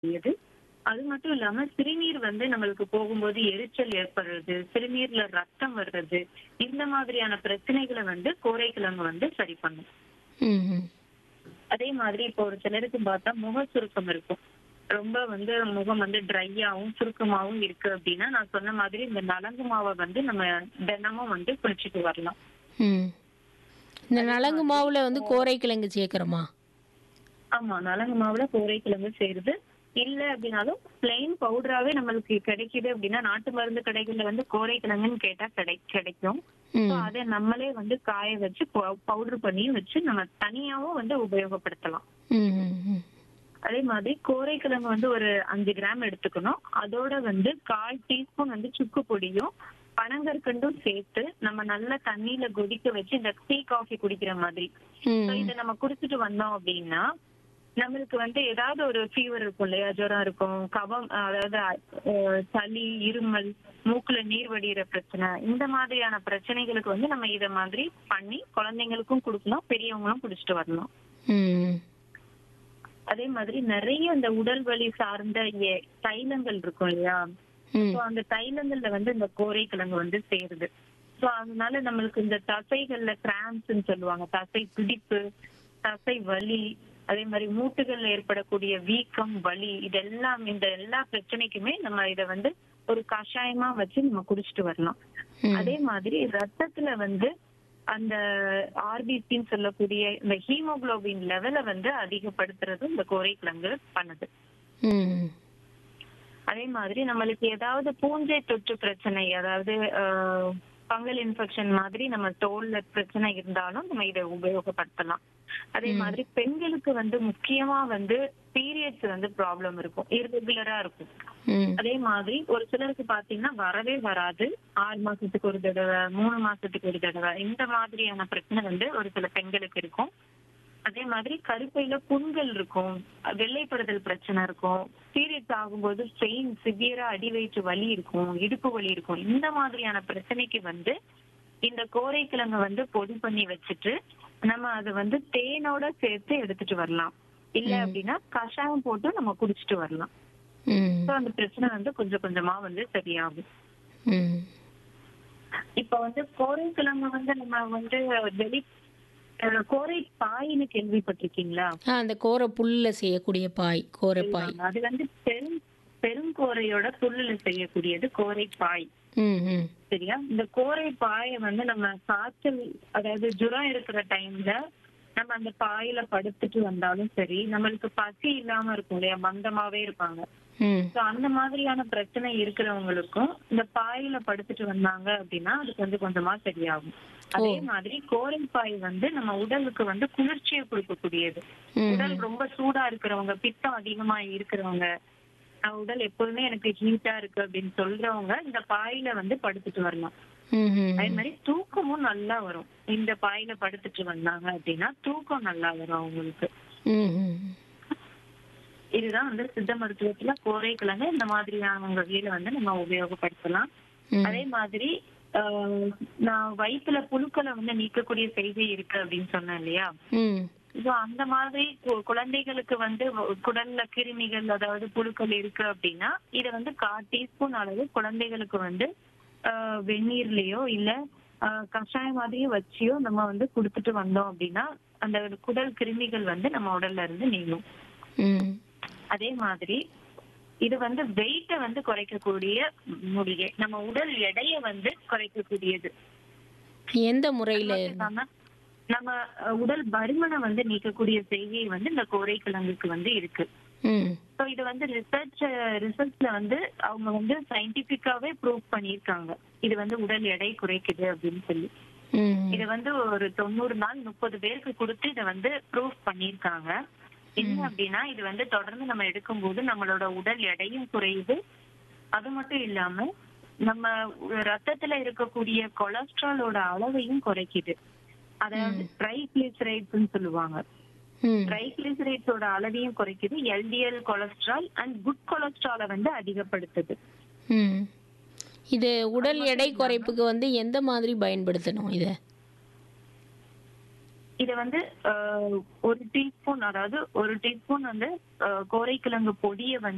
செய்யக்கூடியது அது மட்டும் இல்லாம சிறுநீர் வந்து நம்மளுக்கு போகும்போது எரிச்சல் ஏற்படுறது சிறுநீர்ல ரத்தம் வர்றது இந்த மாதிரியான பிரச்சனைகளை வந்து கோரைக்கிழங்கு வந்து சரி பண்ணும் ம் ம் அதே மாதிரி இப்போ ஒரு சிலருக்கு பார்த்தா முக சுருக்கம் இருக்கும் ரொம்ப வந்து முகம் வந்து ட்ரையாவும் சுருக்கமாவும் இருக்கு அப்படின்னா நான் சொன்ன மாதிரி இந்த நலங்கு மாவை வந்து நம்ம தினமும் வந்து குளிச்சுட்டு வரலாம் ம் இந்த நலங்கு மாவில் வந்து கோரைக்கிழங்கு சேர்க்குறோமா ஆமா நலங்கு மாவுல கோரைக்கிழங்கு சேருது இல்ல அப்படின்னாலும் பிளெயின் பவுடராவே நம்மளுக்கு கிடைக்குது அப்படின்னா நாட்டு மருந்து கடைகள்ல வந்து கோரைக்கிழங்குன்னு கேட்டா கிடை கிடைக்கும் ம் So அதை நம்மளே வந்து காய வச்சு பவுடர் பண்ணியும் வச்சு நம்ம தனியாவும் வந்து உபயோகப்படுத்தலாம் ம் ம் ம் அதே மாதிரி கோரைக்கிழங்கு வந்து ஒரு அஞ்சு கிராம் எடுத்துக்கணும் அதோட வந்து கால் டீஸ்பூன் வந்து சுக்கு பொடியும் பனங்கற்கண்டும் சேர்த்து நம்ம நல்ல தண்ணியில கொதிக்க வச்சு இந்த டீ காஃபி குடிக்கிற மாதிரி So ம் இதை நம்ம குடிச்சிட்டு வந்தோம் அப்படின்னா நம்மளுக்கு வந்து ஏதாவது ஒரு ஃபீவர் இருக்கும் இல்லையா ஜுரம் இருக்கும் கபம் அதாவது அஹ், சளி இருமல் மூக்குல நீர் வடிகிற பிரச்சனை இந்த மாதிரியான பிரச்சனைகளுக்கு வந்து நம்ம இத மாதிரி பண்ணி குழந்தைங்களுக்கும் கொடுக்கலாம் பெரியவங்களும் குடிச்சிட்டு வரலாம் ம் அதே மாதிரி நிறைய இந்த உடல் வலி சார்ந்த எ- தைலங்கள் இருக்கும் இல்லையா ம் சோ அந்த தைலங்கள்ல வந்து இந்த கோரைக்கிழங்கு வந்து சேருது சோ அதனால நம்மளுக்கு இந்த தசைகள்ல கிராம்ப்ஸ்ன்னு சொல்லுவாங்க தசை பிடிப்பு தசை வலி அதே மாதிரி மூட்டுகள்ல ஏற்படக்கூடிய வீக்கம் வலி இதெல்லாம் இந்த எல்லா பிரச்சனைக்குமே நம்ம இத வந்து ஒரு கஷாயமா வச்சு நம்ம குடிச்சிட்டு வரலாம் ம். அதே மாதிரி ரத்தத்துல வந்து அந்த ஆர்பிசின்னு சொல்லக்கூடிய இந்த ஹீமோகுளோபின் லெவலை வந்து அதிகப்படுத்துறது இந்த கோரைக்கிழங்கு பண்ணுது ம் அதே மாதிரி நம்மளுக்கு ஏதாவது பூஞ்சை தொற்று பிரச்சனை அதாவது ஃபங்கல் இன்ஃபெக்ஷன் மாதிரி நம்ம தோல்ல பிரச்சனை இருந்தாலும் நம்ம இதை உபயோகப்படுத்தலாம் அதே மாதிரி பெண்களுக்கு வந்து முக்கியமா வந்து பீரியட்ஸ் வந்து ப்ராப்ளம் இருக்கும் இர்ரெகுலரா இருக்கும் ம் அதே மாதிரி ஒரு சிலருக்கு பாத்தீங்கன்னா வரவே வராது ஆறு மாசத்துக்கு ஒரு தடவை மூணு மாசத்துக்கு ஒரு தடவை இந்த மாதிரியான பிரச்சனை வந்து ஒரு சில பெண்களுக்கு இருக்கும் அதே மாதிரி கருப்பையில புண்கள் இருக்கும் வெள்ளைப்படுதல் பிரச்சனை இருக்கும் பீரியட்ஸ் ஆகும்போது பெயின் சிவியரா அடி வயிற்று வலி இருக்கும் இடுப்பு வலி இருக்கும் இந்த மாதிரியான பிரச்சனைக்கு வந்து இந்த கோரைக்கிழங்கு வந்து பொடி பண்ணி வச்சுட்டு நம்ம அதை வந்து தேனோட சேர்த்து எடுத்துட்டு வரலாம் இல்ல அப்படின்னா கஷாயம் போட்டு நம்ம குடிச்சிட்டு வரலாம் ம் ஸோ அந்த பிரச்சனை வந்து கொஞ்சம் கொஞ்சமா வந்து சரியாகும் ம் இப்ப வந்து கோரைக்கிழங்கு வந்து நம்ம வந்து வெளி அஹ் கோரை பாயின்னு கேள்விப்பட்டிருக்கீங்களா ஆ அந்த கோரை புல்லில் செய்யக்கூடிய பாய் கோரை பாய் அது வந்து பெரும் பெருங்கோரையோட புல்லுல செய்யக்கூடியது கோரை பாய் ம் ம் சரியா இந்த கோரை பாயை வந்து நம்ம காய்ச்சல் அதாவது ஜுரம் இருக்கிற டைம்ல நம்ம அந்த பாயில படுத்துட்டு வந்தாலும் சரி நம்மளுக்கு பசி இல்லாம இருக்கும் இல்லையா மந்தமாவே இருப்பாங்க ம் சோ அந்த மாதிரியான பிரச்சனை இருக்கிறவங்களுக்கும் இந்த பாயில படுத்துட்டு வந்தாங்க அப்படின்னா அது கொஞ்சம் கொஞ்சமா சரியாகும் அதே மாதிரி கோரைப்பாய் வந்து நம்ம உடலுக்கு வந்து குளிர்ச்சியை கொடுக்கக்கூடியது ம் உடல் ரொம்ப சூடா இருக்கிறவங்க பித்தம் அதிகமா இருக்கிறவங்க நான் உடல் எப்போதுமே எனக்கு ஹீட்டா இருக்கு அப்படின்னு சொல்றவங்க இந்த பாயில வந்து படுத்துட்டு வரலாம் ம் ம் அதே மாதிரி தூக்கமும் நல்லா வரும் இந்த பாயில படுத்துட்டு வந்தாங்க அப்படின்னா தூக்கம் நல்லா வரும் அவங்களுக்கு ம் ம் இதுதான் வந்து சித்த மருத்துவத்துல கோரைக்கிழங்கு இந்த மாதிரியான வகையில வந்து நம்ம உபயோகப்படுத்தலாம் ம். அதே மாதிரி ஆஹ், நான் வயிற்றுல புழுக்களை வந்து நீக்கக்கூடிய செய்கை இருக்கு அப்படின்னு சொன்னேன் இல்லையா ம் So அந்த மாதிரி கு- குழந்தைகளுக்கு வந்து வ- குடல்ல கிருமிகள் அதாவது புழுக்கள் இருக்கு அப்படின்னா இத வந்து கால் டீஸ்பூன் அளவு குழந்தைகளுக்கு வந்து ஆஹ், வெந்நீர்லயோ இல்ல ஆஹ், கஷாயம் மாதிரியோ வச்சியோ நம்ம வந்து கொடுத்துட்டு வந்தோம் அப்படின்னா அந்த குடல் கிருமிகள் வந்து நம்ம உடல்ல இருந்து நீங்கும் ம் அதே மாதிரி இது வந்து வெயிட்ட வந்து குறைக்கக்கூடிய மூலிகை நம்ம உடல் எடையை வந்து குறைக்கக்கூடியது எந்த முறையில் இல்லாம நம்ம அஹ், உடல் பருமனை வந்து நீக்கக்கூடிய செய்கை வந்து இந்த கோரைக்கிழங்குக்கு வந்து இருக்கு ம் ஸோ இது வந்து ரிசர்ச் ரிசர்ச்ல வந்து அவங்க வந்து சயின்டிபிக்காவே ப்ரூவ் பண்ணியிருக்காங்க இது வந்து உடல் எடை குறைக்குது அப்படின்னு சொல்லி ம் இதை வந்து ஒரு தொண்ணூறு நாள் முப்பது பேருக்கு கொடுத்து இதை வந்து ப்ரூவ் பண்ணியிருக்காங்க என்ன அப்படின்னா இது வந்து தொடர்ந்து நம்ம எடுக்கும்போது நம்மளோட உடல் எடையும் குறையுது அது மட்டும் இல்லாம நம்ம ரத்தத்துல இருக்கக்கூடிய கொலஸ்ட்ராலோட அளவையும் குறைக்குது அதாவது ட்ரைகிளிசரைட்ஸ்னு சொல்லுவாங்க ம் ட்ரைகிளிசரைட்ஸோட அளவையும் குறைக்குது எல்டிஎல் கொலஸ்ட்ரால் அண்ட் குட் கொலஸ்ட்ராலை வந்து அதிகப்படுத்துது ம் இது உடல் எடை குறைப்புக்கு வந்து எந்த மாதிரி பயன்படுத்தணும் இதை இத வந்து அஹ், ஒரு டீஸ்பூன் அதாவது ஒரு டீஸ்பூன் வந்து அஹ், கோரைக்கிழங்கு பொடியை வந்து